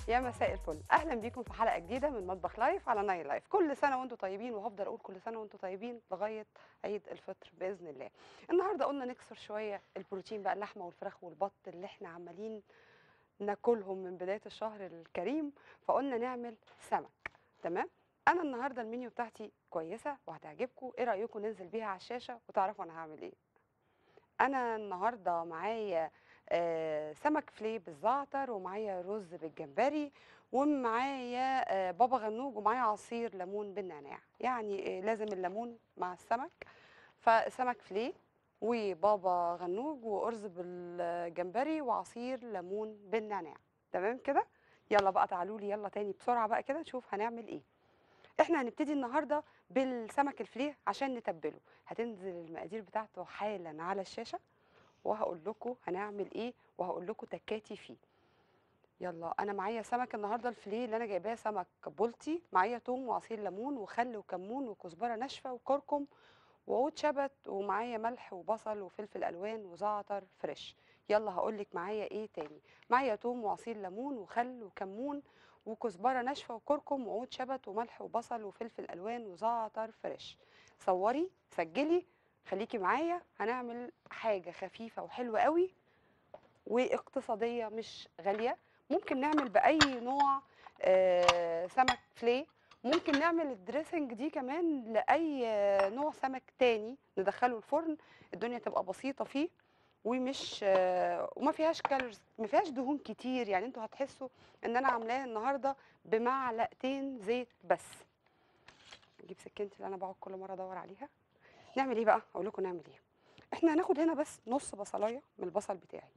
يا مساء الفل اهلا بيكم في حلقه جديده من مطبخ لايف على نايل لايف كل سنه وانتم طيبين وهفضل اقول كل سنه وانتم طيبين لغايه عيد الفطر باذن الله النهارده قلنا نكسر شويه البروتين بقى اللحمه والفراخ والبط اللي احنا عمالين ناكلهم من بدايه الشهر الكريم فقلنا نعمل سمك تمام انا النهارده المنيو بتاعتي كويسه وهتعجبكم ايه رايكم ننزل بيها على الشاشه وتعرفوا انا هعمل ايه انا النهارده معايا آه، سمك فليه بالزعتر ومعايا رز بالجمبري ومعايا آه، بابا غنوج ومعايا عصير ليمون بالنعناع يعني آه، لازم الليمون مع السمك فسمك فليه وبابا غنوج وارز بالجمبري وعصير ليمون بالنعناع تمام كده يلا بقى تعالوا لي يلا تاني بسرعه بقى كده نشوف هنعمل ايه احنا هنبتدي النهارده بالسمك الفليه عشان نتبله هتنزل المقادير بتاعته حالا على الشاشه وهقول لكم هنعمل ايه وهقول لكم تكاتي فيه يلا انا معايا سمك النهارده الفيليه اللي انا جايباه سمك بولتي معايا توم وعصير ليمون وخل وكمون وكزبره ناشفه وكركم وعود شبت ومعايا ملح وبصل وفلفل الوان وزعتر فريش يلا هقول لك معايا ايه تاني معايا توم وعصير ليمون وخل وكمون وكزبره ناشفه وكركم وعود شبت وملح وبصل وفلفل الوان وزعتر فريش صوري سجلي خليكي معايا هنعمل حاجه خفيفه وحلوه قوي واقتصاديه مش غاليه ممكن نعمل باي نوع آه، سمك فليه ممكن نعمل الدريسنج دي كمان لاي آه، نوع سمك تاني ندخله الفرن الدنيا تبقى بسيطه فيه ومش آه، وما فيهاش كالوريز ما فيهاش دهون كتير يعني انتوا هتحسوا ان انا عاملاها النهارده بمعلقتين زيت بس نجيب سكينتي اللي انا بقعد كل مره ادور عليها نعمل ايه بقى اقول لكم نعمل ايه احنا هناخد هنا بس نص بصلايه من البصل بتاعي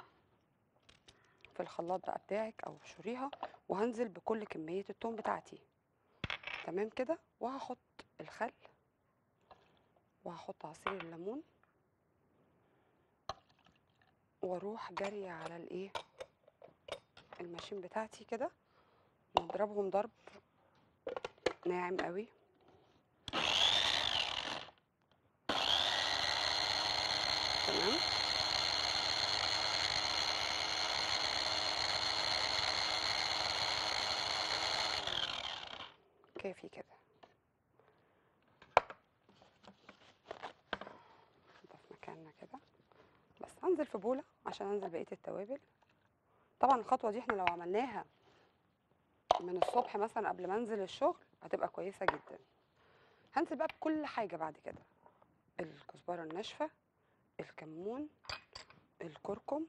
في الخلاط بقى بتاعك او شوريها وهنزل بكل كميه التوم بتاعتي تمام كده وهحط الخل وهحط عصير الليمون واروح جاريه على الايه الماشين بتاعتي كده نضربهم ضرب ناعم قوي تمام كافي كده ده في مكاننا كده بس هنزل في بولة عشان انزل بقية التوابل طبعا الخطوة دي احنا لو عملناها من الصبح مثلا قبل ما انزل الشغل هتبقى كويسة جدا هنزل بقى بكل حاجة بعد كده الكزبرة الناشفة الكمون الكركم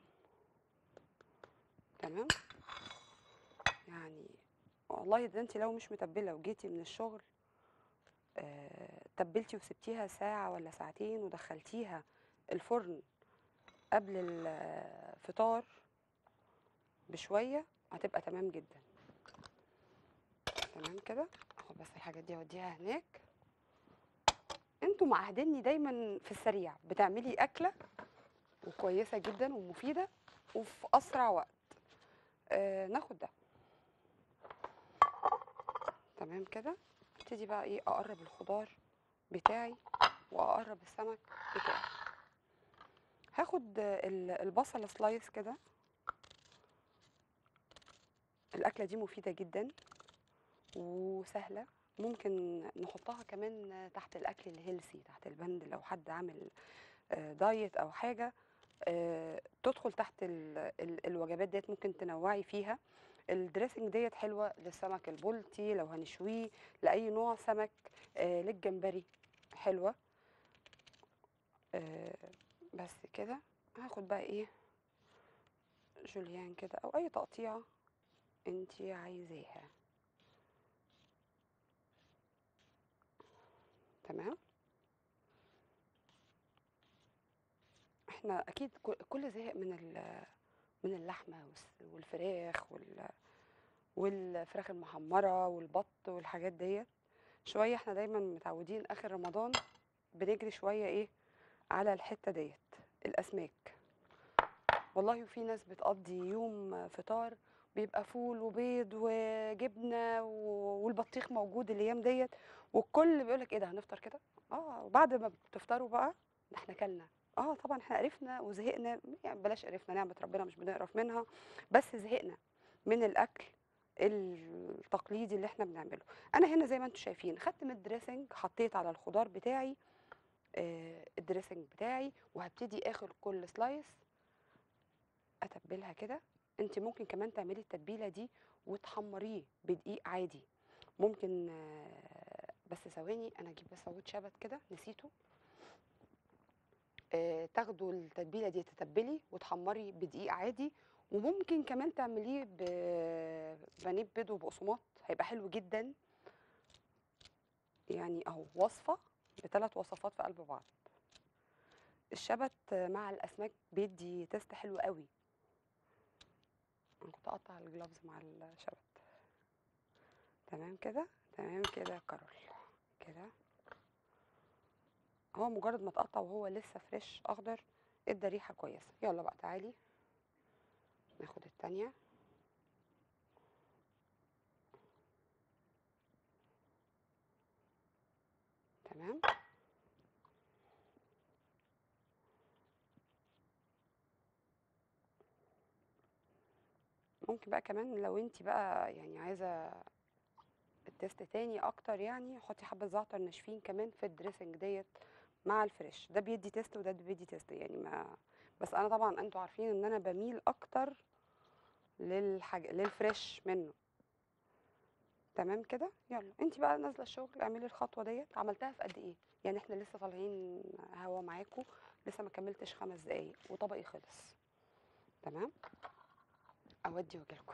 تمام يعني والله ده انت لو مش متبله وجيتي من الشغل آه تبلتي وسبتيها ساعه ولا ساعتين ودخلتيها الفرن قبل الفطار بشويه هتبقى تمام جدا تمام كده اخد بس الحاجات دي اوديها هناك انتوا معهديني دايما في السريع بتعملي اكله وكويسه جدا ومفيده وفي اسرع وقت آه ناخد ده تمام كده ابتدي بقى ايه اقرب الخضار بتاعي واقرب السمك بتاعي هاخد ال- البصل سلايس كده الاكله دي مفيده جدا وسهله ممكن نحطها كمان تحت الاكل الهيلسي تحت البند لو حد عامل آه، دايت او حاجه آه، تدخل تحت ال- ال- الوجبات ديت ممكن تنوعي فيها الدريسنج ديت حلوه للسمك البلطي لو هنشويه لاي نوع سمك آه، للجمبري حلوه آه، بس كده هاخد بقى ايه جوليان كده او اي تقطيعه انتي عايزاها تمام احنا اكيد كل- كل زهق من ال- من اللحمه والس- والفراخ وال والفراخ المحمره والبط والحاجات ديت شويه احنا دايما متعودين اخر رمضان بنجري شويه ايه على الحته ديت الاسماك والله وفي ناس بتقضي يوم فطار بيبقى فول وبيض وجبنه و- والبطيخ موجود الايام ديت والكل بيقول لك ايه ده هنفطر كده اه وبعد ما بتفطروا بقى ده احنا كلنا اه طبعا احنا قرفنا وزهقنا يعني بلاش قرفنا نعمه ربنا مش بنقرف منها بس زهقنا من الاكل التقليدي اللي احنا بنعمله انا هنا زي ما انتم شايفين خدت من الدريسنج حطيت على الخضار بتاعي آه، الدريسنج بتاعي وهبتدي اخد كل سلايس اتبلها كده انت ممكن كمان تعملي التتبيله دي وتحمريه بدقيق عادي ممكن آه، بس ثواني انا اجيب بس عود شبت كده نسيته آه، تاخدوا التتبيله دي تتبلي وتحمري بدقيق عادي وممكن كمان تعمليه ببانيه بيض وبقسماط هيبقى حلو جدا يعني اهو وصفه بثلاث وصفات في قلب بعض الشبت مع الاسماك بيدي تيست حلو قوي انا كنت اقطع الجلافز مع الشبت تمام كده تمام كده يا كارول كده هو مجرد ما تقطع وهو لسه فريش اخضر ادى ريحه كويسه يلا بقى تعالي ناخد التانية تمام ممكن بقى كمان لو انت بقى يعني عايزه التيست تاني اكتر يعني حطي حبه زعتر ناشفين كمان في الدريسنج ديت مع الفريش ده بيدي تيست وده بيدي تيست يعني ما بس انا طبعا انتوا عارفين ان انا بميل اكتر للحاجه للفريش منه تمام كده يلا انت بقى نازله الشغل اعملي الخطوه ديت عملتها في قد ايه يعني احنا لسه طالعين هوا معاكم لسه ما كملتش خمس دقايق وطبقي خلص تمام اودي واجيلكم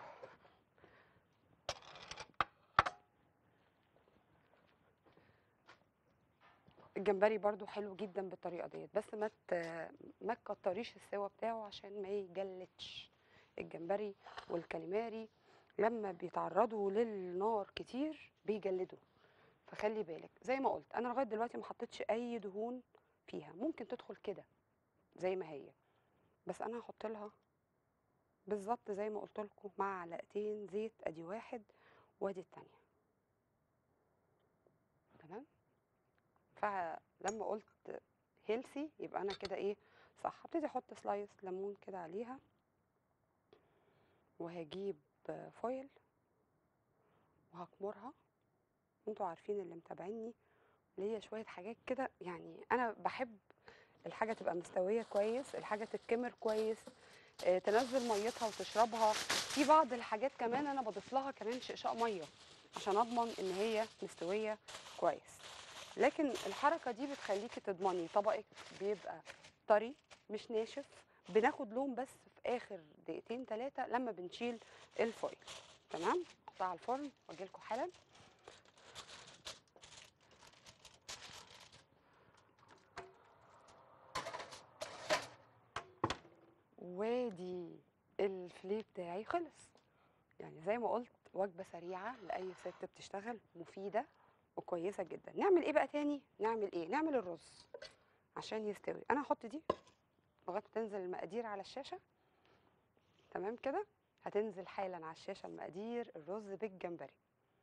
الجمبري برضو حلو جدا بالطريقه ديت بس ما ت- ما تكتريش السوا بتاعه عشان ما يجلدش الجمبري والكاليماري لما بيتعرضوا للنار كتير بيجلدوا فخلي بالك زي ما قلت انا لغايه دلوقتي ما حطيتش اي دهون فيها ممكن تدخل كده زي ما هي بس انا هحط لها بالظبط زي ما قلت لكم معلقتين زيت ادي واحد وادي التانية تمام فلما قلت هيلسي يبقى انا كده ايه صح هبتدي احط سلايس ليمون كده عليها وهجيب فويل وهكمرها انتوا عارفين اللي متابعيني ليا شويه حاجات كده يعني انا بحب الحاجه تبقى مستويه كويس الحاجه تتكمر كويس آه، تنزل ميتها وتشربها في بعض الحاجات كمان انا بضيف لها كمان شقشاق ميه عشان اضمن ان هي مستويه كويس لكن الحركه دي بتخليكي تضمني طبقك بيبقى طري مش ناشف بناخد لون بس في اخر دقيقتين ثلاثه لما بنشيل الفويل تمام احطها على الفرن واجي لكم حالا وادي الفلي بتاعي خلص يعني زي ما قلت وجبه سريعه لاي ست بتشتغل مفيده وكويسه جدا نعمل ايه بقى تاني نعمل ايه نعمل الرز عشان يستوي انا هحط دي لغايه ما تنزل المقادير على الشاشه تمام كده هتنزل حالا على الشاشه المقادير الرز بالجمبري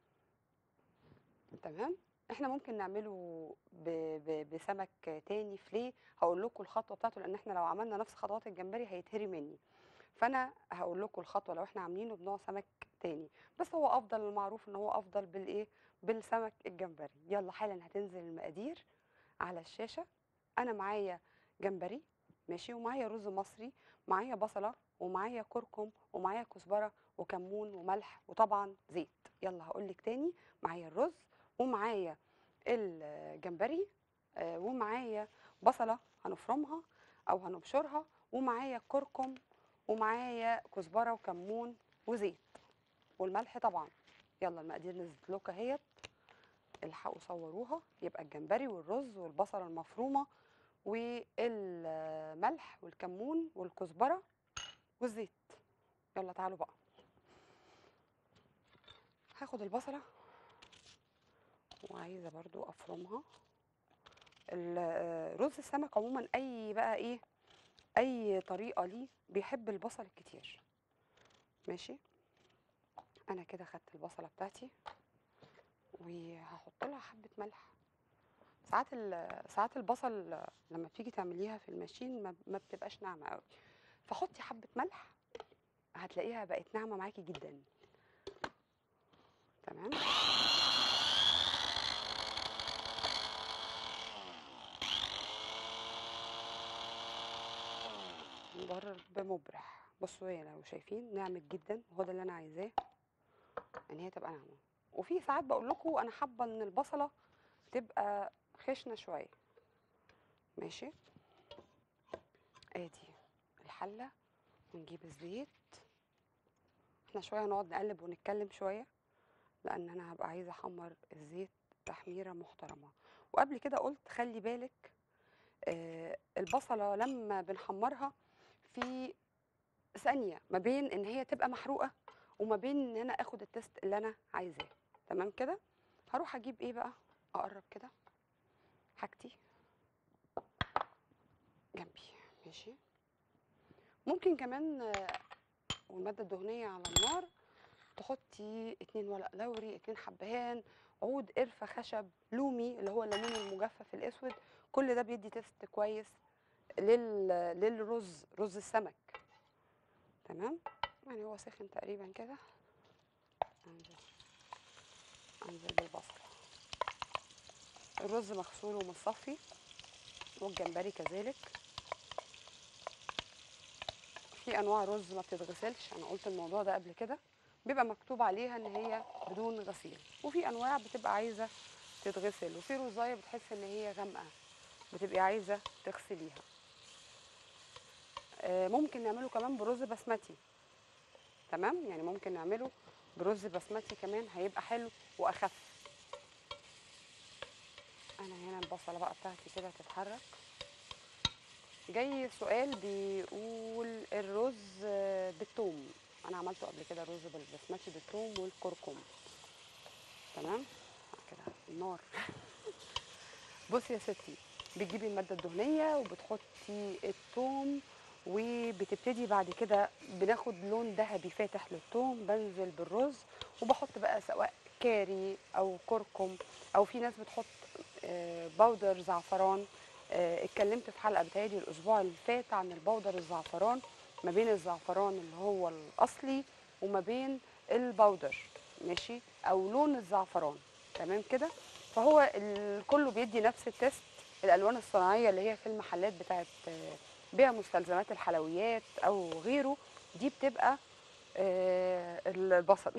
تمام احنا ممكن نعمله ب... ب... بسمك تاني فليه هقول لكم الخطوه بتاعته لان احنا لو عملنا نفس خطوات الجمبري هيتهري مني فانا هقول لكم الخطوه لو احنا عاملينه بنوع سمك تاني بس هو افضل المعروف ان هو افضل بالايه بالسمك الجمبري يلا حالا هتنزل المقادير على الشاشه انا معايا جمبري ماشي ومعايا رز مصري معايا بصله ومعايا كركم ومعايا كزبره وكمون وملح وطبعا زيت يلا هقول لك تاني معايا الرز ومعايا الجمبري آه، ومعايا بصله هنفرمها او هنبشرها ومعايا كركم ومعايا كزبره وكمون وزيت والملح طبعا يلا المقادير نزلت لكم اهيت الحقوا صوروها يبقى الجمبري والرز والبصله المفرومه والملح والكمون والكزبره والزيت يلا تعالوا بقى هاخد البصله وعايزه برضو افرمها ال- آه، رز السمك عموما اي بقى ايه اي طريقه ليه بيحب البصل الكتير ماشي انا كده خدت البصله بتاعتي وهحط لها حبه ملح ساعات ال- ساعات البصل لما بتيجي تعمليها في الماشين ما, ما بتبقاش ناعمه قوي فحطي حبه ملح هتلاقيها بقت ناعمه معاكي جدا ضرب مبرح بصوا هي لو شايفين ناعمت جدا وهو ده اللي انا عايزاه ان هي تبقى ناعمه وفي ساعات بقول لكم انا حابه ان البصله تبقى خشنه شويه ماشي ادي الحله ونجيب الزيت احنا شويه هنقعد نقلب ونتكلم شويه لان انا هبقى عايزه احمر الزيت تحميره محترمه وقبل كده قلت خلي بالك آه البصله لما بنحمرها في ثانيه ما بين ان هي تبقى محروقه وما بين ان انا اخد التست اللي انا عايزاه تمام كده هروح اجيب ايه بقى اقرب كده حاجتي جنبي ماشي ممكن كمان آه، والماده الدهنيه على النار تحطي اتنين ورق لوري اتنين حبهان عود قرفه خشب لومي اللي هو الليمون المجفف الاسود كل ده بيدي تيست كويس لل... للرز رز السمك تمام يعني هو سخن تقريبا كده انزل انزل بالبصل الرز مغسول ومتصفي والجمبري كذلك في انواع رز ما بتتغسلش انا قلت الموضوع ده قبل كده بيبقى مكتوب عليها ان هي بدون غسيل وفي انواع بتبقى عايزه تتغسل وفي رزايه بتحس ان هي غامقه بتبقي عايزه تغسليها آه، ممكن نعمله كمان برز بسمتي تمام يعني ممكن نعمله برز بسمتي كمان هيبقى حلو واخف انا هنا البصله بقى بتاعتي كده تتحرك جاي سؤال بيقول الرز آه، بالثوم انا عملته قبل كده رز بالبسمتي بالثوم والكركم تمام كده النار بصي يا ستي بتجيبي الماده الدهنيه وبتحطي الثوم وبتبتدي بعد كده بناخد لون ذهبي فاتح للثوم بنزل بالرز وبحط بقى سواء كاري او كركم او في ناس بتحط آه، بودر زعفران آه، اتكلمت في حلقه بتهيألي الاسبوع اللي فات عن البودر الزعفران ما بين الزعفران اللي هو الاصلي وما بين البودر ماشي او لون الزعفران تمام كده فهو ال- كله بيدي نفس التست الالوان الصناعيه اللي هي في المحلات بتاعت آه، بيع مستلزمات الحلويات او غيره دي بتبقى آه، البصل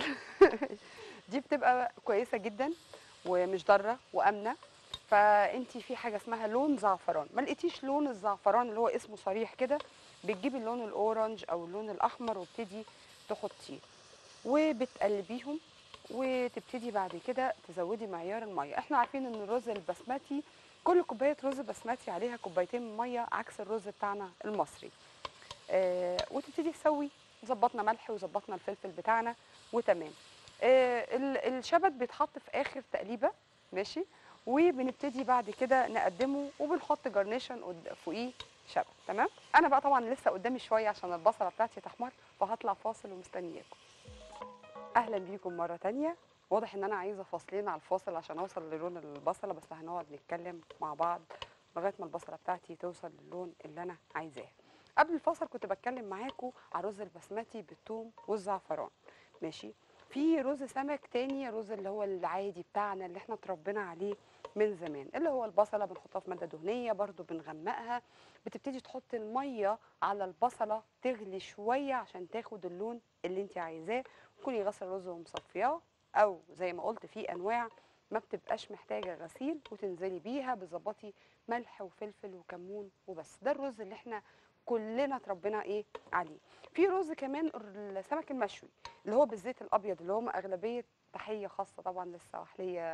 دي بتبقى كويسه جدا ومش ضاره وامنه فانت في حاجه اسمها لون زعفران ما لقيتيش لون الزعفران اللي هو اسمه صريح كده بتجيبي اللون الاورنج او اللون الاحمر وابتدي تحطيه وبتقلبيهم وتبتدي بعد كده تزودي معيار الميه احنا عارفين ان الرز البسمتي كل كوبايه رز بسمتي عليها كوبايتين ميه عكس الرز بتاعنا المصري آه وتبتدي تسوي ظبطنا ملح وظبطنا الفلفل بتاعنا وتمام آه ال- الشبت بيتحط في اخر تقليبه ماشي وبنبتدي بعد كده نقدمه وبنحط جارنيشن قد- فوقيه شبت تمام انا بقى طبعا لسه قدامي شويه عشان البصله بتاعتي تحمر فهطلع فاصل ومستنياكم اهلا بيكم مره تانية واضح ان انا عايزه فاصلين على الفاصل عشان اوصل للون البصله بس هنقعد نتكلم مع بعض لغايه ما البصله بتاعتي توصل للون اللي انا عايزاه قبل الفاصل كنت بتكلم معاكم على الرز البسمتي بالثوم والزعفران ماشي في رز سمك تاني رز اللي هو العادي بتاعنا اللي احنا اتربينا عليه من زمان اللي هو البصله بنحطها في ماده دهنيه برضو بنغمقها بتبتدي تحط الميه على البصله تغلي شويه عشان تاخد اللون اللي انت عايزاه تكوني غسل الرز ومصفياه او زي ما قلت في انواع ما بتبقاش محتاجه غسيل وتنزلي بيها بتظبطي ملح وفلفل وكمون وبس ده الرز اللي احنا كلنا اتربينا ايه عليه في رز كمان السمك المشوي اللي هو بالزيت الابيض اللي هم اغلبيه تحيه خاصه طبعا للسواحليه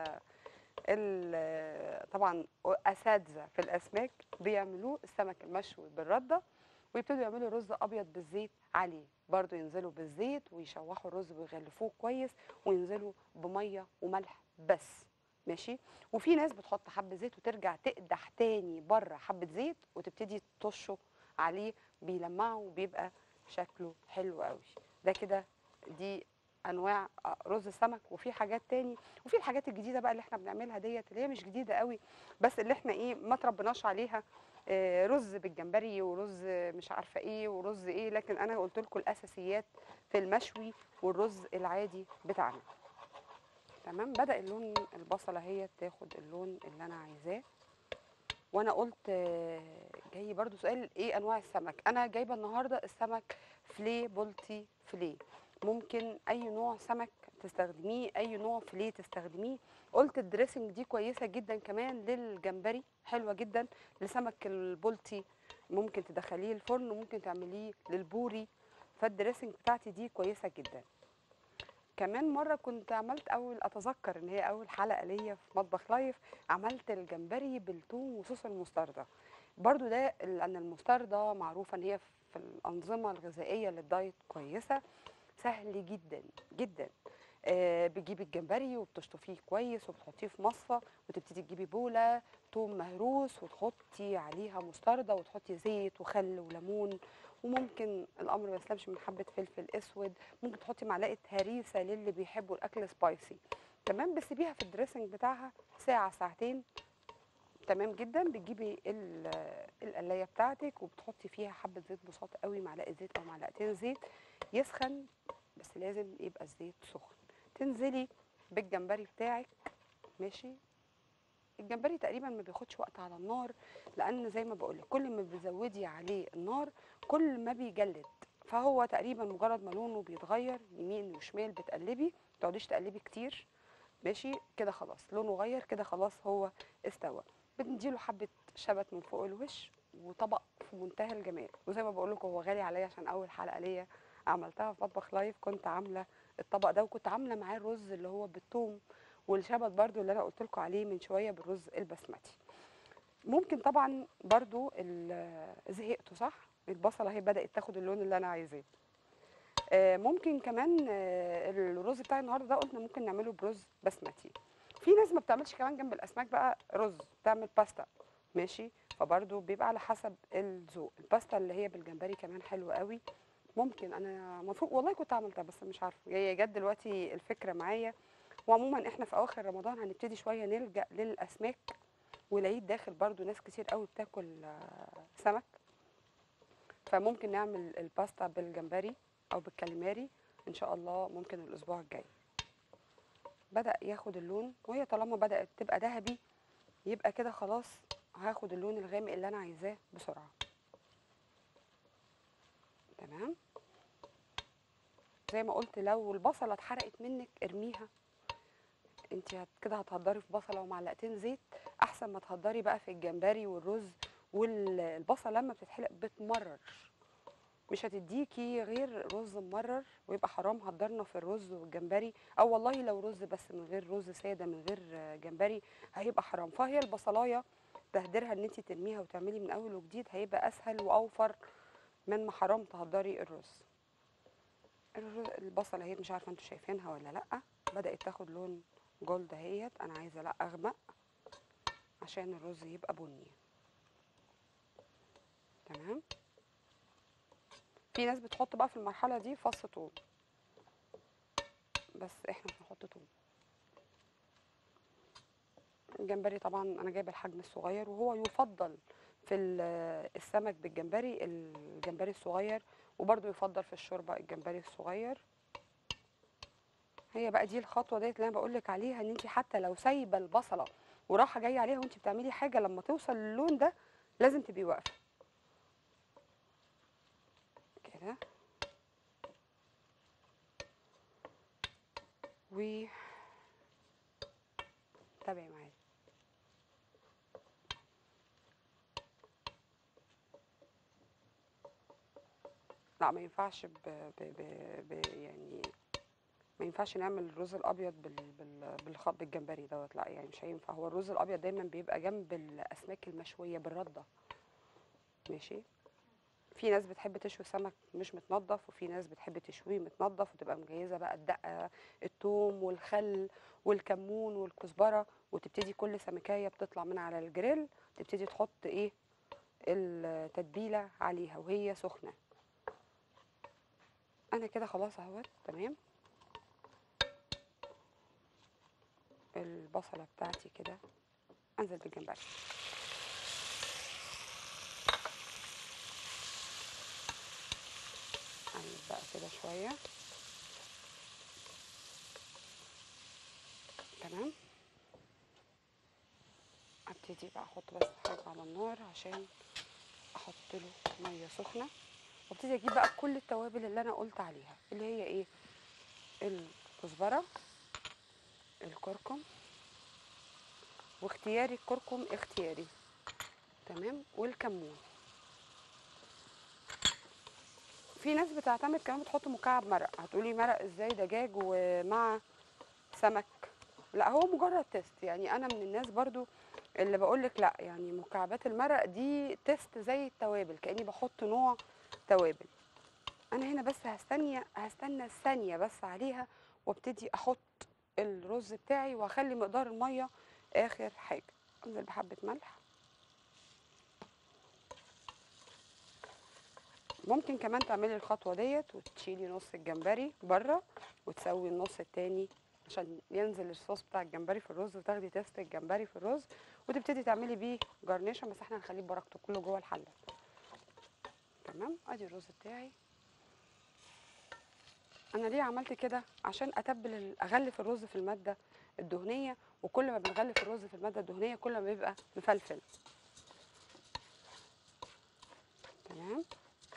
ال- طبعا اساتذه في الاسماك بيعملوه السمك المشوي بالرده ويبتدوا يعملوا رز ابيض بالزيت عليه برضو ينزلوا بالزيت ويشوحوا الرز ويغلفوه كويس وينزلوا بميه وملح بس ماشي وفي ناس بتحط حبه زيت وترجع تقدح تاني بره حبه زيت وتبتدي تطشه عليه بيلمعه وبيبقى شكله حلو قوي ده كده دي انواع آه، رز السمك وفي حاجات تاني وفي الحاجات الجديده بقى اللي احنا بنعملها ديت اللي هي مش جديده قوي بس اللي احنا ايه ما تربناش عليها آه، رز بالجمبري ورز مش عارفه ايه ورز ايه لكن انا قلت لكم الاساسيات في المشوي والرز العادي بتاعنا تمام بدا اللون البصله هي تاخد اللون اللي انا عايزاه وانا قلت آه، جاي برضو سؤال ايه انواع السمك انا جايبه النهارده السمك فليه بولتي فليه ممكن اي نوع سمك تستخدميه اي نوع فليه تستخدميه قلت الدريسنج دي كويسه جدا كمان للجمبري حلوه جدا لسمك البولتي ممكن تدخليه الفرن وممكن تعمليه للبوري فالدريسنج بتاعتي دي كويسه جدا كمان مرة كنت عملت أول أتذكر إن هي أول حلقة ليا في مطبخ لايف عملت الجمبري بالثوم وصوص المستردة برضو ده لأن المستردة معروفة إن هي في الأنظمة الغذائية للدايت كويسة سهل جدا جدا آه بتجيبي الجمبري وبتشطفيه كويس وبتحطيه في مصفى وتبتدي تجيبي بولة توم مهروس وتحطي عليها مستردة وتحطي زيت وخل وليمون وممكن الامر ما يسلمش من حبه فلفل اسود ممكن تحطي معلقه هريسه للي بيحبوا الاكل سبايسي تمام بتسيبيها في الدريسنج بتاعها ساعه ساعتين تمام جدا بتجيبي ال- القلايه بتاعتك وبتحطي فيها حبه زيت بساط قوي معلقه زيت او معلقتين زيت يسخن بس لازم يبقى الزيت سخن تنزلي بالجمبري بتاعك ماشي الجمبري تقريبا ما بياخدش وقت على النار لان زي ما بقول كل ما بتزودي عليه النار كل ما بيجلد فهو تقريبا مجرد ما لونه بيتغير يمين وشمال بتقلبي ما تقعديش تقلبي كتير ماشي كده خلاص لونه غير كده خلاص هو استوى بنديله حبه شبت من فوق الوش وطبق في منتهى الجمال وزي ما بقول لكم هو غالي عليا عشان اول حلقه ليا عملتها في مطبخ لايف كنت عامله الطبق ده وكنت عامله معاه الرز اللي هو بالثوم والشبت برضو اللي انا قلت لكم عليه من شويه بالرز البسمتي ممكن طبعا برضو ال- زهقتوا صح البصله اهي بدات تاخد اللون اللي انا عايزاه آه، ممكن كمان آه، الرز بتاع النهارده ده قلنا ممكن نعمله برز بسمتي في ناس ما بتعملش كمان جنب الاسماك بقى رز بتعمل باستا ماشي فبرضو بيبقى على حسب الذوق الباستا اللي هي بالجمبري كمان حلوه قوي ممكن انا المفروض والله كنت عملتها بس مش عارفه جايه جت دلوقتي الفكره معايا وعموما احنا في اواخر رمضان هنبتدي شويه نلجا للاسماك والعيد داخل برضو ناس كتير قوي بتاكل آه، سمك فممكن نعمل الباستا بالجمبري او بالكاليماري ان شاء الله ممكن الاسبوع الجاي بدا ياخد اللون وهي طالما بدات تبقى ذهبي يبقى كده خلاص هاخد اللون الغامق اللي انا عايزاه بسرعه تمام زي ما قلت لو البصله اتحرقت منك ارميها انت هت كده هتهدري في بصله ومعلقتين زيت احسن ما تهدري بقى في الجمبري والرز والبصله لما بتتحلق بتمرر مش هتديكي غير رز ممرر ويبقى حرام هدرنا في الرز والجمبري او والله لو رز بس من غير رز ساده من غير آه، جمبري هيبقى حرام فهي البصلايه تهديرها ان انت ترميها وتعملي من اول وجديد هيبقى اسهل واوفر من ما حرام تهدري الرز الر- البصله اهي مش عارفه انتوا شايفينها ولا لا بدات تاخد لون جولد اهيت انا عايزه لا اغمق عشان الرز يبقى بني تمام في ناس بتحط بقى في المرحله دي فص ثوم بس احنا مش هنحط ثوم الجمبري طبعا انا جايبه الحجم الصغير وهو يفضل في ال- السمك بالجمبري الجمبري الصغير وبرده يفضل في الشوربه الجمبري الصغير هي بقى دي الخطوه ديت اللي انا بقول لك عليها ان انت حتى لو سايبه البصله وراحه جايه عليها وانت بتعملي حاجه لما توصل للون ده لازم تبقي واقفه كده و تابعي معايا لا ما ينفعش ب... ب... ب... ب... يعني ما ينفعش نعمل الرز الابيض بال... بال... بالخ... بالجمبري دوت لا يعني مش هينفع هو الرز الابيض دايما بيبقى جنب الاسماك المشويه بالرده ماشي في ناس بتحب تشوي سمك مش متنضف وفي ناس بتحب تشويه متنضف وتبقى مجهزه بقى الدقه الثوم والخل والكمون والكزبره وتبتدي كل سمكايه بتطلع من على الجريل تبتدي تحط ايه التتبيله عليها وهي سخنه انا كده خلاص اهوت تمام البصله بتاعتي كده انزل بالجمبري اقلب بقى كده شويه تمام ابتدي ابتدي بقى احط بس حاجه على النار عشان احط له ميه سخنه وابتدي اجيب بقى كل التوابل اللي انا قلت عليها اللي هي ايه الكزبره الكركم واختياري الكركم اختياري تمام والكمون في ناس بتعتمد كمان بتحط مكعب مرق هتقولي مرق ازاي دجاج ومع سمك لا هو مجرد تيست يعني انا من الناس برضو اللي بقولك لا يعني مكعبات المرق دي تيست زي التوابل كاني بحط نوع توابل انا هنا بس هستني هستنى ثانيه بس عليها وابتدي احط الرز بتاعي واخلي مقدار الميه اخر حاجه انزل بحبه ملح ممكن كمان تعملي الخطوه ديت وتشيلي نص الجمبري بره وتسوي النص التاني عشان ينزل الصوص بتاع الجمبري في الرز وتاخدي تيست الجمبري في الرز وتبتدي تعملي بيه جارنيشن بس احنا هنخليه بركته كله جوه الحله تمام ادي الرز بتاعي انا ليه عملت كده عشان اتبل ال- اغلف الرز في الماده الدهنيه وكل ما بنغلف الرز في الماده الدهنيه كل ما بيبقى مفلفل تمام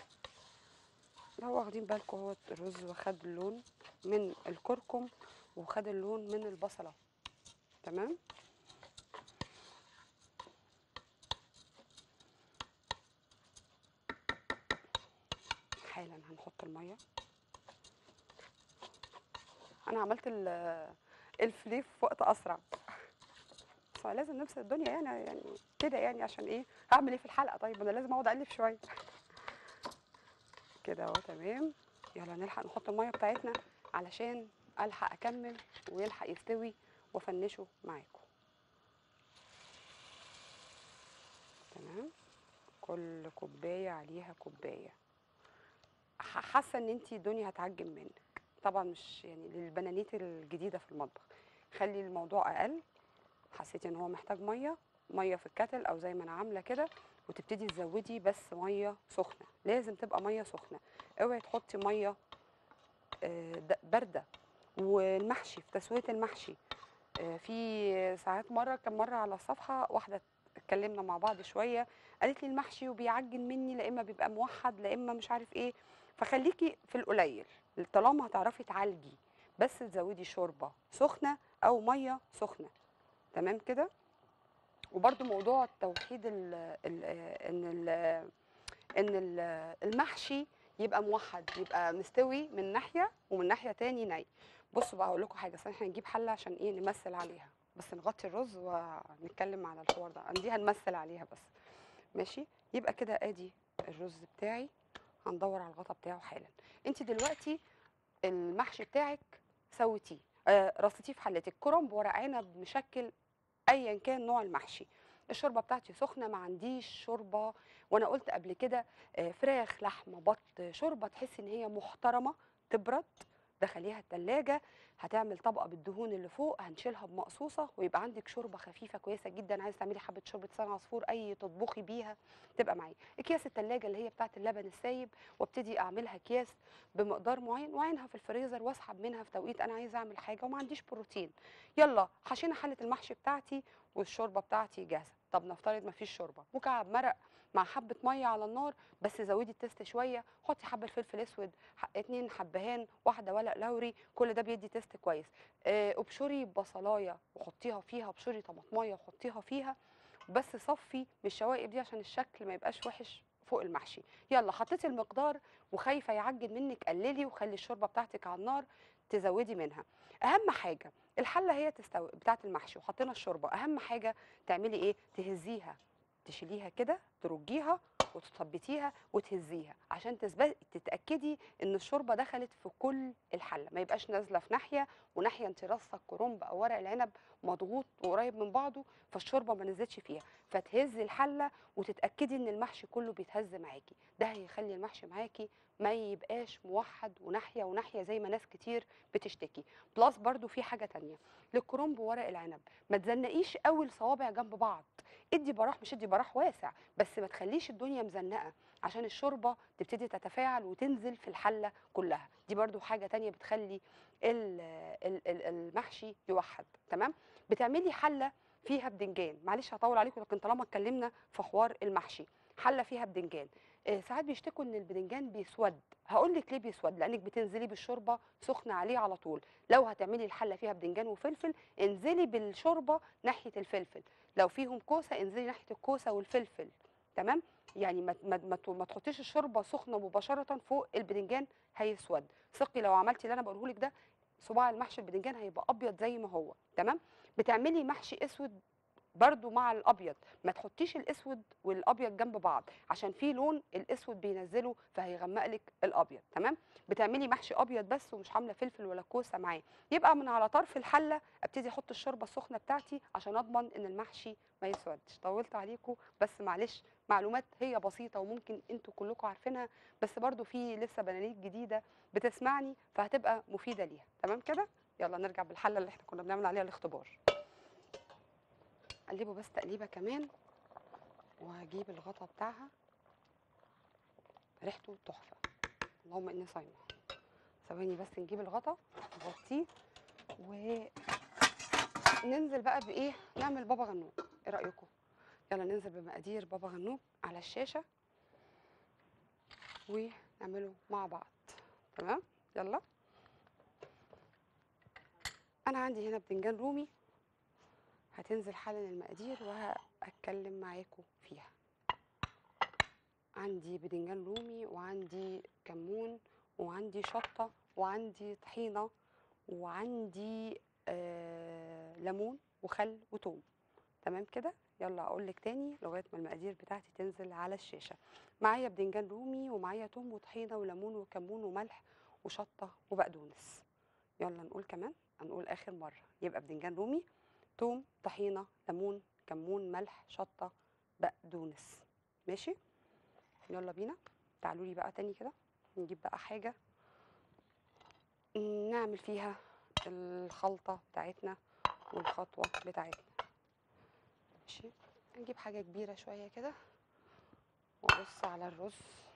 لو واخدين بالكم هو الرز واخد اللون من الكركم وخد اللون من البصله تمام حالا هنحط الميه انا عملت ال- الفليف في وقت اسرع بس لازم نفصل الدنيا يعني يعني كده يعني عشان ايه هعمل ايه في الحلقه طيب انا لازم اقعد اقلب شويه كده اهو تمام يلا نلحق نحط الميه بتاعتنا علشان الحق اكمل ويلحق يستوي وافنشه معاكم تمام كل كوبايه عليها كوبايه ح- حاسه ان انتي الدنيا هتعجن منك طبعا مش يعني للبنانيت الجديده في المطبخ خلي الموضوع اقل حسيتي ان هو محتاج ميه ميه في الكتل او زي ما انا عامله كده وتبتدي تزودي بس ميه سخنه لازم تبقى ميه سخنه اوعي تحطي ميه آه، د- بارده والمحشي في تسويه المحشي آه، في ساعات مره كان مره على الصفحه واحده اتكلمنا مع بعض شويه قالت لي المحشي وبيعجن مني لا اما بيبقى موحد لا اما مش عارف ايه فخليكي في القليل طالما هتعرفي تعالجي بس تزودي شوربه سخنه او ميه سخنه تمام كده وبرده موضوع توحيد ال ال ان ال ان ال المحشي يبقى موحد يبقى مستوي من ناحيه ومن ناحيه تاني ني بصوا بقى هقول لكم حاجه اصل احنا هنجيب حله عشان ايه نمثل عليها بس نغطي الرز ونتكلم على الحوار ده دي هنمثل عليها بس ماشي يبقى كده ادي الرز بتاعي هندور على الغطا بتاعه حالا انت دلوقتي المحشي بتاعك سويتيه آه رصيتيه في حلتك كرنب ورق عنب مشكل ايا كان نوع المحشي الشوربه بتاعتي سخنه ما عنديش شوربه وانا قلت قبل كده آه، فراخ لحمه بط شوربه تحسي ان هي محترمه تبرد دخليها التلاجة هتعمل طبقه بالدهون اللي فوق هنشيلها بمقصوصه ويبقى عندك شوربه خفيفه كويسه جدا عايز تعملي حبه شوربه لسان عصفور اي تطبخي بيها تبقى معايا اكياس التلاجة اللي هي بتاعه اللبن السايب وابتدي اعملها اكياس بمقدار معين واعينها في الفريزر واسحب منها في توقيت انا عايزه اعمل حاجه وما عنديش بروتين يلا حشينا حله المحشي بتاعتي والشوربه بتاعتي جاهزه طب نفترض ما فيش شوربه مكعب مرق مع حبه ميه على النار بس زودي التست شويه حطي حبه فلفل اسود ح- اتنين حبهان واحده ورق لوري كل ده بيدي تست كويس آه، ابشري بصلايه وحطيها فيها ابشري طماطمايه وحطيها فيها بس صفي من الشوائب دي عشان الشكل ما يبقاش وحش فوق المحشي يلا حطيتي المقدار وخايفه يعجن منك قللي وخلي الشوربه بتاعتك على النار تزودي منها اهم حاجه الحله هي تستوي بتاعه المحشي وحطينا الشوربه اهم حاجه تعملي ايه تهزيها تشيليها كده ترجيها وتثبتيها وتهزيها عشان تثبت تتاكدي ان الشوربه دخلت في كل الحله ما يبقاش نازله في ناحيه وناحيه انت رصه الكرنب او ورق العنب مضغوط وقريب من بعضه فالشوربه ما نزلتش فيها فتهزي الحله وتتاكدي ان المحشي كله بيتهز معاكي ده هيخلي المحشي معاكي ما يبقاش موحد وناحيه وناحيه زي ما ناس كتير بتشتكي بلس برضو في حاجه تانية للكرنب وورق العنب ما تزنقيش قوي الصوابع جنب بعض ادي براح مش ادي براح واسع بس ما تخليش الدنيا مزنقه عشان الشوربه تبتدي تتفاعل وتنزل في الحله كلها دي برضو حاجه تانية بتخلي ال- ال- ال- المحشي يوحد تمام بتعملي حله فيها بدنجان معلش هطول عليكم لكن طالما اتكلمنا في حوار المحشي حله فيها بدنجان آه، ساعات بيشتكوا ان البدنجان بيسود هقول لك ليه بيسود لانك بتنزلي بالشوربه سخنه عليه على طول لو هتعملي الحله فيها بدنجان وفلفل انزلي بالشوربه ناحيه الفلفل لو فيهم كوسه انزلي ناحيه الكوسه والفلفل تمام يعني ما ما ما ت- ما تحطيش الشوربه سخنه مباشره فوق البدنجان هيسود ثقي لو عملتي اللي انا بقوله لك ده صباع المحشي البدنجان هيبقى ابيض زي ما هو تمام بتعملي محشي اسود برضو مع الابيض ما تحطيش الاسود والابيض جنب بعض عشان في لون الاسود بينزله فهيغمق لك الابيض تمام بتعملي محشي ابيض بس ومش عامله فلفل ولا كوسه معاه يبقى من على طرف الحله ابتدي احط الشوربه السخنه بتاعتي عشان اضمن ان المحشي ما يسودش طولت عليكم بس معلش معلومات هي بسيطه وممكن انتوا كلكم عارفينها بس برضو في لسه بنانيت جديده بتسمعني فهتبقى مفيده ليها تمام كده يلا نرجع بالحله اللي احنا كنا بنعمل عليها الاختبار اقلبه بس تقليبه كمان وهجيب الغطا بتاعها ريحته تحفه اللهم اني صايمه ثواني بس نجيب الغطا نغطيه وننزل بقى بايه نعمل بابا غنوج ايه رايكم يلا ننزل بمقادير بابا غنوج على الشاشه ونعمله مع بعض تمام يلا انا عندي هنا بدنجان رومي هتنزل حالا المقادير وهتكلم معاكم فيها عندي بدنجان رومي وعندي كمون وعندي شطة وعندي طحينة وعندي آه ليمون وخل وتوم تمام كده يلا اقول لك تاني لغايه ما المقادير بتاعتي تنزل على الشاشه معايا بدنجان رومي ومعايا توم وطحينه وليمون وكمون وملح وشطه وبقدونس يلا نقول كمان هنقول اخر مره يبقى بدنجان رومي توم طحينه ليمون كمون ملح شطه بقدونس ماشي يلا بينا تعالوا لي بقى تاني كده نجيب بقى حاجه نعمل فيها الخلطه بتاعتنا والخطوه بتاعتنا ماشي نجيب حاجه كبيره شويه كده وابص على الرز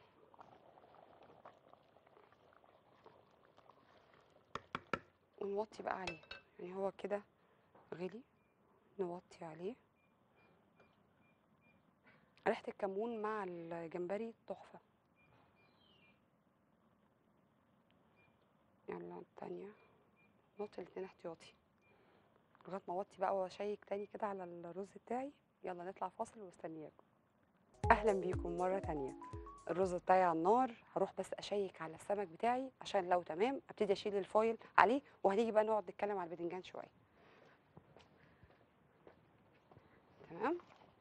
ونوطي بقى عليه يعني هو كده غلي نوطي عليه ريحة الكمون مع الجمبري تحفة يلا التانية نوطي الاتنين احتياطي لغاية ما اوطي بقى واشيك تاني كده على الرز بتاعي يلا نطلع فاصل واستنياكم اهلا بيكم مرة تانية الرز بتاعي على النار هروح بس اشيك على السمك بتاعي عشان لو تمام ابتدي اشيل الفويل عليه وهنيجي بقى نقعد نتكلم على الباذنجان شويه تمام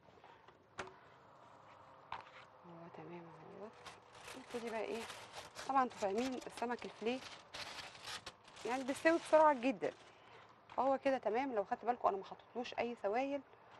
هو تمام اهوت نبتدي بقى ايه طبعا انتوا فاهمين السمك الفليه يعني بيستوي بسرعه جدا فهو كده تمام لو خدت بالكم انا ما حطيتلوش اي سوائل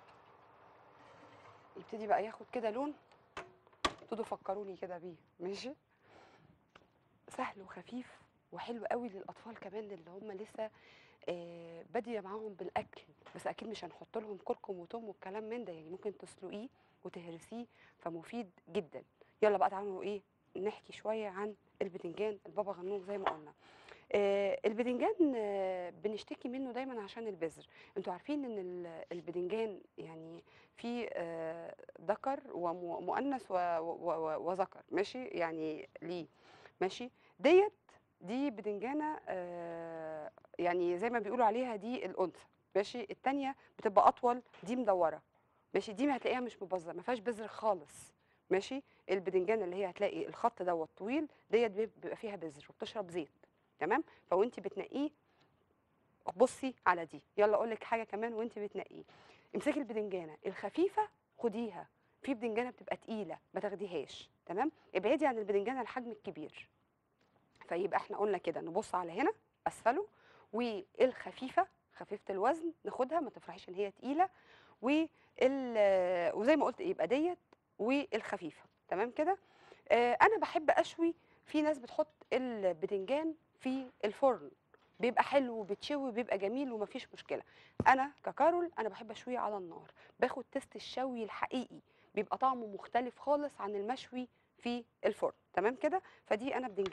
يبتدي بقى ياخد كده لون ابتدوا فكروني كده بيه ماشي سهل وخفيف وحلو قوي للاطفال كمان اللي هم لسه آه باديه معاهم بالاكل بس اكيد مش هنحط لهم كركم وتوم والكلام من ده يعني ممكن تسلقيه وتهرسيه فمفيد جدا يلا بقى تعالوا ايه نحكي شويه عن البدنجان البابا غنوج زي ما قلنا آه البدنجان آه بنشتكي منه دايما عشان البذر انتوا عارفين ان ال- البدنجان يعني في آه ذكر ومؤنث و- و- و- وذكر ماشي يعني ليه ماشي ديت دي بدنجانه آه يعني زي ما بيقولوا عليها دي الانثى ماشي التانية بتبقى اطول دي مدوره ماشي دي هتلاقيها مش مبذره ما فيهاش بذر خالص ماشي البدنجان اللي هي هتلاقي الخط دوت طويل ديت بيبقى فيها بذر وبتشرب زيت تمام فوانت بتنقيه بصي على دي يلا اقول لك حاجه كمان وانت بتنقيه امسكي البدنجانه الخفيفه خديها في بدنجانه بتبقى تقيله ما تاخديهاش تمام ابعدي عن البدنجانه الحجم الكبير فيبقى احنا قلنا كده نبص على هنا اسفله والخفيفه خفيفه الوزن ناخدها ما تفرحيش ان هي تقيله وال وزي ما قلت يبقى ديت والخفيفه تمام كده آه انا بحب اشوي في ناس بتحط البدنجان في الفرن بيبقى حلو وبتشوي بيبقى جميل ومفيش مشكله انا ككارول انا بحب اشويه على النار باخد تيست الشوي الحقيقي بيبقى طعمه مختلف خالص عن المشوي في الفرن تمام كده فدي انا بدنجانه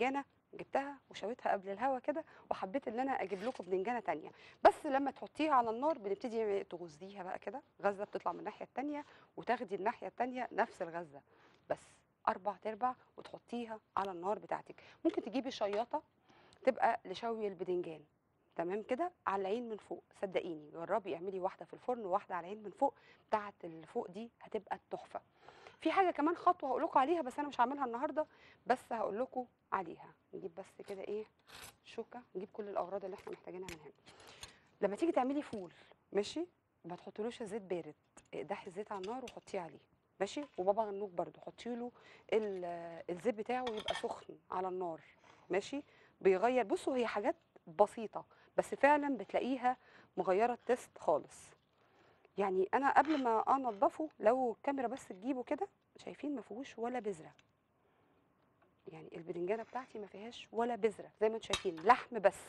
جبتها وشويتها قبل الهوا كده وحبيت ان انا اجيب لكم بدنجانه تانية بس لما تحطيها على النار بنبتدي تغزيها بقى كده غزه بتطلع من الناحيه التانية وتاخدي الناحيه التانية نفس الغزه بس اربع تربع وتحطيها على النار بتاعتك ممكن تجيبي شياطه تبقى لشوي البدنجان تمام كده على العين من فوق صدقيني جربي اعملي واحده في الفرن وواحده على العين من فوق بتاعه اللي فوق دي هتبقى التحفه في حاجه كمان خطوه هقول لكم عليها بس انا مش هعملها النهارده بس هقول لكم عليها نجيب بس كده ايه شوكه نجيب كل الاغراض اللي احنا محتاجينها من هنا لما تيجي تعملي فول ماشي ما تحطيلوش الزيت بارد اقدحي الزيت على النار وحطيه عليه ماشي وبابا غنوج برده حطي له الزيت بتاعه يبقى سخن على النار ماشي بيغير بصوا هي حاجات بسيطه بس فعلا بتلاقيها مغيره التست خالص يعني انا قبل ما انضفه لو الكاميرا بس تجيبه كده شايفين ما فيهوش ولا بذره يعني البدنجانه بتاعتي ما فيهاش ولا بذره زي ما انتم شايفين لحم بس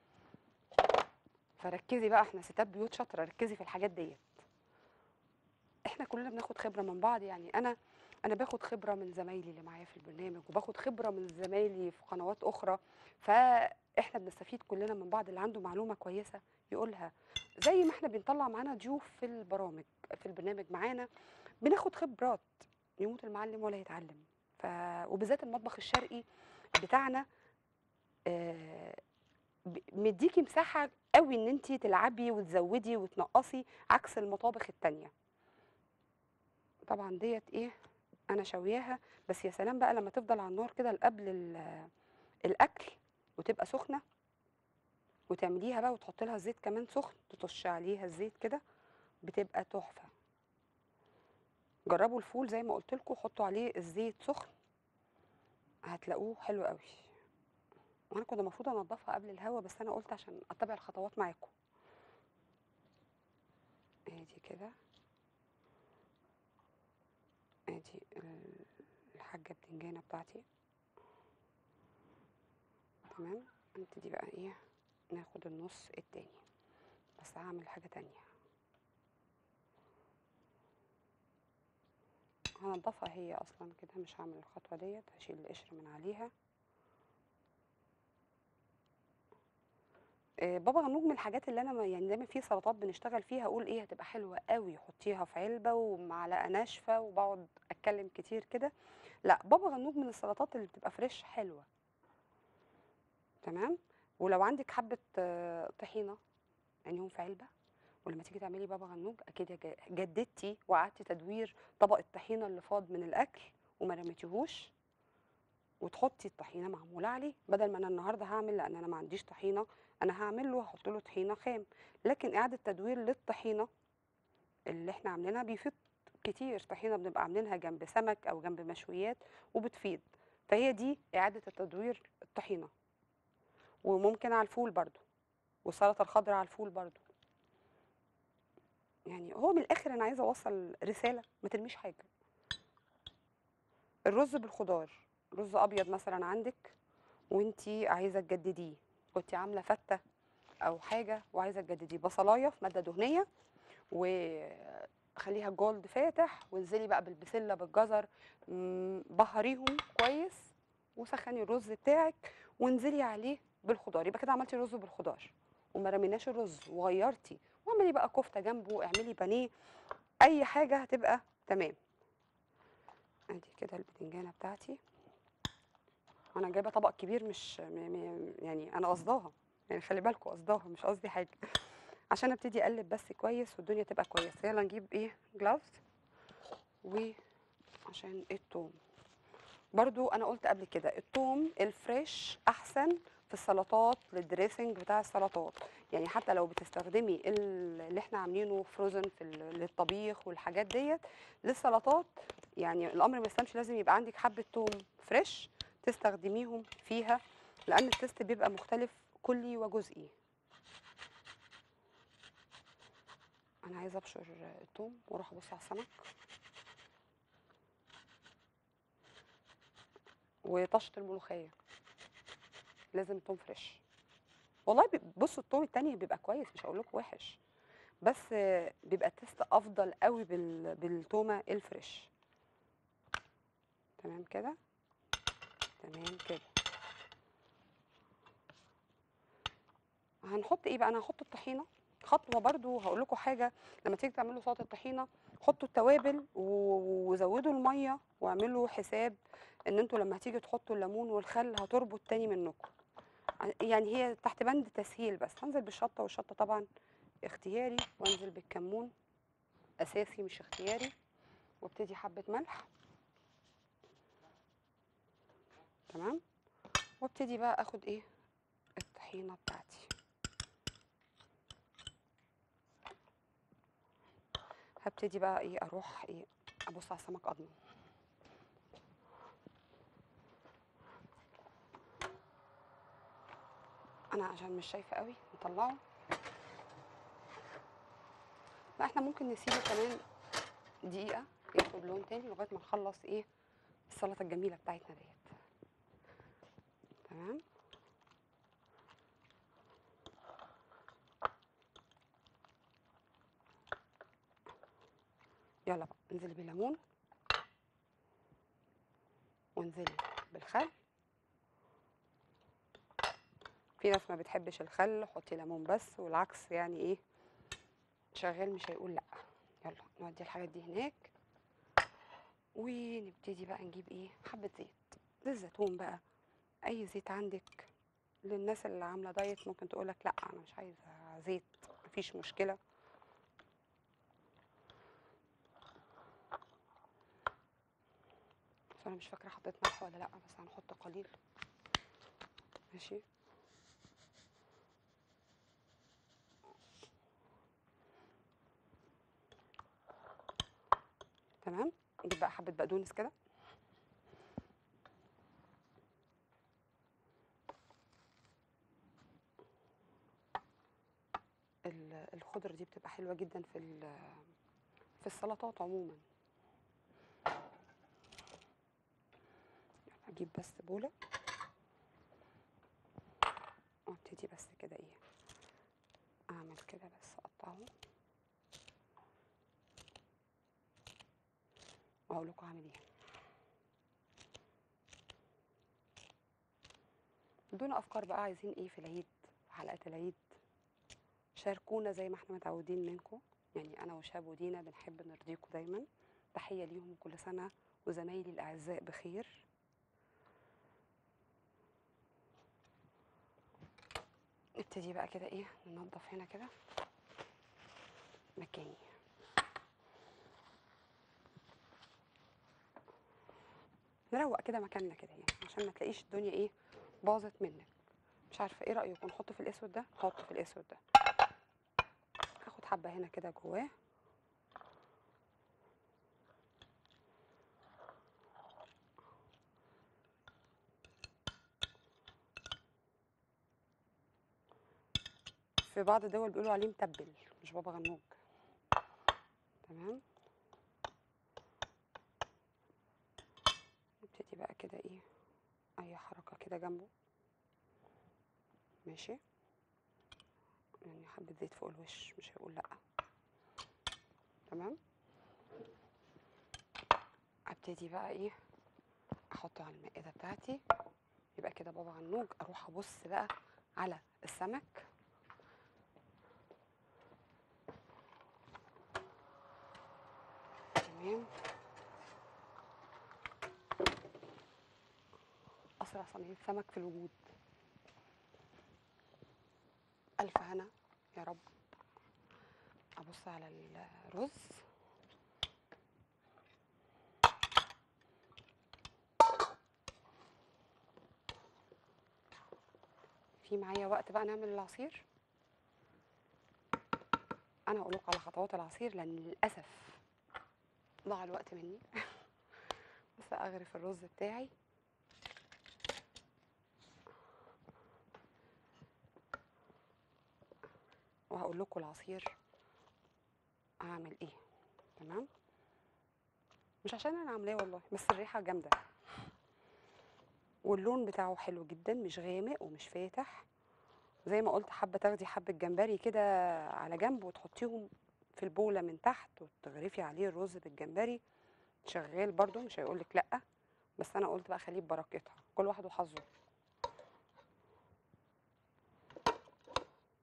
فركزي بقى احنا ستات بيوت شاطره ركزي في الحاجات ديت احنا كلنا بناخد خبره من بعض يعني انا انا باخد خبره من زمايلي اللي معايا في البرنامج وباخد خبره من زمايلي في قنوات اخرى فاحنا بنستفيد كلنا من بعض اللي عنده معلومه كويسه يقولها زي ما احنا بنطلع معانا ضيوف في البرامج في البرنامج معانا بناخد خبرات يموت المعلم ولا يتعلم ف وبالذات المطبخ الشرقي بتاعنا آه مديكي مساحه قوي ان انت تلعبي وتزودي وتنقصي عكس المطابخ التانية طبعا ديت ايه انا شوياها بس يا سلام بقى لما تفضل على النار كده قبل الاكل وتبقى سخنه وتعمليها بقى وتحطي لها زيت كمان سخن تطش عليها الزيت كده بتبقى تحفه جربوا الفول زي ما قلت لكم حطوا عليه الزيت سخن هتلاقوه حلو قوي وانا كنت المفروض انضفها قبل الهوا بس انا قلت عشان اتبع الخطوات معاكم ادي كده ادي الحاجه بتنجانه بتاعتي تمام نبتدي بقى ايه ناخد النص التاني بس هعمل حاجه تانية هنضفها هي اصلا كده مش هعمل الخطوه ديت هشيل القشر من عليها بابا غنوج من الحاجات اللي انا يعني دايما في سلطات بنشتغل فيها اقول ايه هتبقى حلوه قوي حطيها في علبه ومعلقه ناشفه وبقعد اتكلم كتير كده لا بابا غنوج من السلطات اللي بتبقى فريش حلوه تمام ولو عندك حبه طحينه عينيهم في علبه ولما تيجي تعملي بابا غنوج اكيد جددتي وقعدتي تدوير طبق الطحينه اللي فاض من الاكل وما رميتيهوش وتحطي الطحينه معموله عليه بدل ما انا النهارده هعمل لان انا ما عنديش طحينه انا هعمل له هحط له طحينه خام لكن اعاده تدوير للطحينه اللي احنا عاملينها بيفيد كتير طحينه بنبقى عاملينها جنب سمك او جنب مشويات وبتفيد فهي دي اعاده التدوير الطحينه وممكن على الفول برضو والسلطه الخضراء على الفول برضو يعني هو من الاخر انا عايزه اوصل رساله ما ترميش حاجه الرز بالخضار رز ابيض مثلا عندك وانتي عايزه تجدديه كنتي عامله فته او حاجه وعايزه تجدديه بصلايه في ماده دهنيه وخليها جولد فاتح وانزلي بقى بالبسله بالجزر بهريهم كويس وسخني الرز بتاعك وانزلي عليه بالخضار يبقى كده عملتي رز بالخضار وما رميناش الرز وغيرتي واعملي بقى كفته جنبه اعملي بانيه اي حاجه هتبقى تمام ادي كده البتنجانه بتاعتي انا جايبه طبق كبير مش م م يعني انا قصداها يعني خلي بالكم قصداها مش قصدي حاجه عشان ابتدي اقلب بس كويس والدنيا تبقى كويسه يلا نجيب ايه جلافز وعشان التوم برضو انا قلت قبل كده التوم الفريش احسن في السلطات للدريسنج بتاع السلطات يعني حتى لو بتستخدمي اللي احنا عاملينه فروزن في للطبيخ والحاجات ديت للسلطات يعني الامر ما يستمش لازم يبقى عندك حبه توم فريش تستخدميهم فيها لان التست بيبقى مختلف كلي وجزئي انا عايزه ابشر التوم واروح ابص على السمك وطشه الملوخيه لازم توم فريش والله بصوا التوم التاني بيبقى كويس مش هقول لكم وحش بس بيبقى التست افضل قوي بال... بالتومه الفريش تمام كده تمام كده هنحط ايه بقى انا هحط الطحينه خطوه برضو هقول لكم حاجه لما تيجي تعملوا سلطه الطحينه حطوا التوابل و- وزودوا الميه واعملوا حساب ان انتوا لما هتيجي تحطوا الليمون والخل هتربط تاني منكم يعني هي تحت بند تسهيل بس هنزل بالشطه والشطه طبعا اختياري وانزل بالكمون اساسي مش اختياري وابتدي حبه ملح تمام وابتدي بقى اخد ايه الطحينه بتاعتي هبتدي بقى ايه اروح ايه ابص على السمك اضمن انا عشان مش شايفه قوي نطلعه لا احنا ممكن نسيبه كمان دقيقه ياخد لون تاني لغايه ما نخلص ايه السلطه الجميله بتاعتنا ديت تمام يلا بقى انزلي بالليمون وانزلي بالخل في ناس ما بتحبش الخل حطي ليمون بس والعكس يعني ايه شغال مش هيقول لا يلا نودي الحاجات دي هناك ونبتدي بقى نجيب ايه حبة زيت زيت زيتون بقى اي زيت عندك للناس اللي عاملة دايت ممكن تقولك لا انا مش عايزة زيت مفيش مشكلة بس انا مش فاكرة حطيت ملح ولا لا بس هنحط قليل ماشي تمام نجيب بقى حبة بقدونس كده ال- الخضرة دي بتبقى حلوة جدا في ال- في السلطات عموما يلا اجيب بس بولة وابتدي بس كده ايه اعمل كده بس اقطعه واقول لكم هعمل ايه ادونا افكار بقى عايزين ايه في العيد في حلقات العيد شاركونا زي ما احنا متعودين منكم يعني انا وشاب ودينا بنحب نرضيكم دايما تحيه ليهم كل سنه وزمايلي الاعزاء بخير نبتدي بقى كده ايه ننضف هنا كده مكاني نروق كده مكاننا كده يعني عشان ما تلاقيش الدنيا ايه باظت منك مش عارفه ايه رايكم نحطه في الاسود ده نحطه في الاسود ده هاخد حبه هنا كده جواه في بعض الدول بيقولوا عليه متبل مش بابا غنوج تمام نبتدي بقى كده ايه اي حركه كده جنبه ماشي يعني حبه زيت فوق الوش مش هيقول لا تمام ابتدي بقى ايه احطه على المائده بتاعتي يبقى كده بابا غنوج اروح ابص بقى على السمك تمام اسرع صينيه سمك في الوجود الف هنا يا رب ابص على الرز في معايا وقت بقى نعمل العصير انا هقول لكم على خطوات العصير لان للاسف ضاع الوقت مني بس اغرف الرز بتاعي وهقول لكم العصير اعمل ايه تمام مش عشان انا عاملاه والله بس الريحه جامده واللون بتاعه حلو جدا مش غامق ومش فاتح زي ما قلت حابه تاخدي حبه جمبري كده على جنب وتحطيهم في البوله من تحت وتغرفي عليه الرز بالجمبري شغال برضو مش هيقولك لا بس انا قلت بقى خليه ببركتها كل واحد وحظه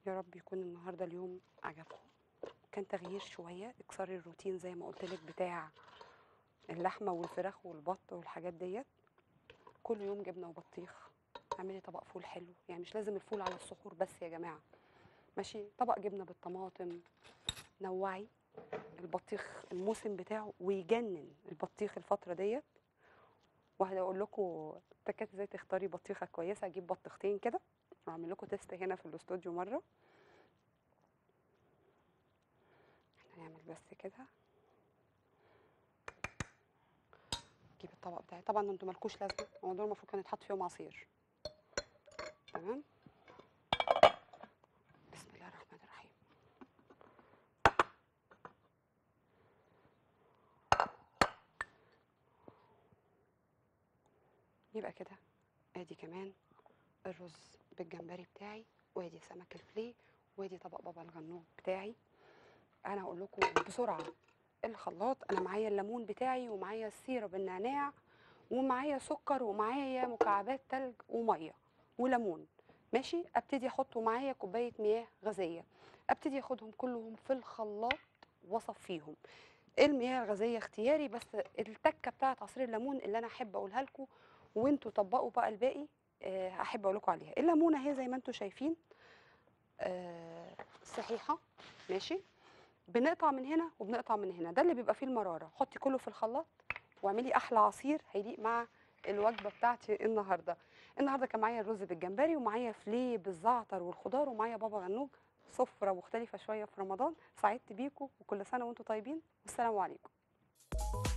يا رب يكون النهارده اليوم عجبكم كان تغيير شويه اكسري الروتين زي ما قلت لك بتاع اللحمه والفراخ والبط والحاجات ديت كل يوم جبنه وبطيخ اعملي طبق فول حلو يعني مش لازم الفول على السحور بس يا جماعه ماشي طبق جبنه بالطماطم نوعي البطيخ الموسم بتاعه ويجنن البطيخ الفتره ديت وهقول لكم تكات ازاي تختاري بطيخه كويسه اجيب بطيختين كده واعمل لكم تيست هنا في الاستوديو مره احنا نعمل بس كده اجيب الطبق بتاعي طبعا انتوا مالكوش لازمه هو دول المفروض كان يتحط فيهم عصير تمام بسم الله الرحمن الرحيم يبقى كده ادي كمان الرز بالجمبري بتاعي وادي سمك الفليه وادي طبق بابا الغنوج بتاعي انا هقول لكم بسرعه الخلاط انا معايا الليمون بتاعي ومعايا السيرب النعناع ومعايا سكر ومعايا مكعبات تلج وميه وليمون ماشي ابتدي احطه معايا كوبايه مياه غازيه ابتدي اخدهم كلهم في الخلاط واصفيهم المياه الغازيه اختياري بس التكه بتاعت عصير الليمون اللي انا احب اقولها لكم وانتوا طبقوا بقى الباقي آه، احب اقول لكم عليها الليمونه اهي زي ما انتوا شايفين آه، صحيحه ماشي بنقطع من هنا وبنقطع من هنا ده اللي بيبقى فيه المراره حطي كله في الخلاط واعملي احلى عصير هيليق مع الوجبه بتاعتي النهارده النهارده كان معايا الرز بالجمبري ومعايا فليه بالزعتر والخضار ومعايا بابا غنوج سفره مختلفه شويه في رمضان سعدت بيكم وكل سنه وانتم طيبين والسلام عليكم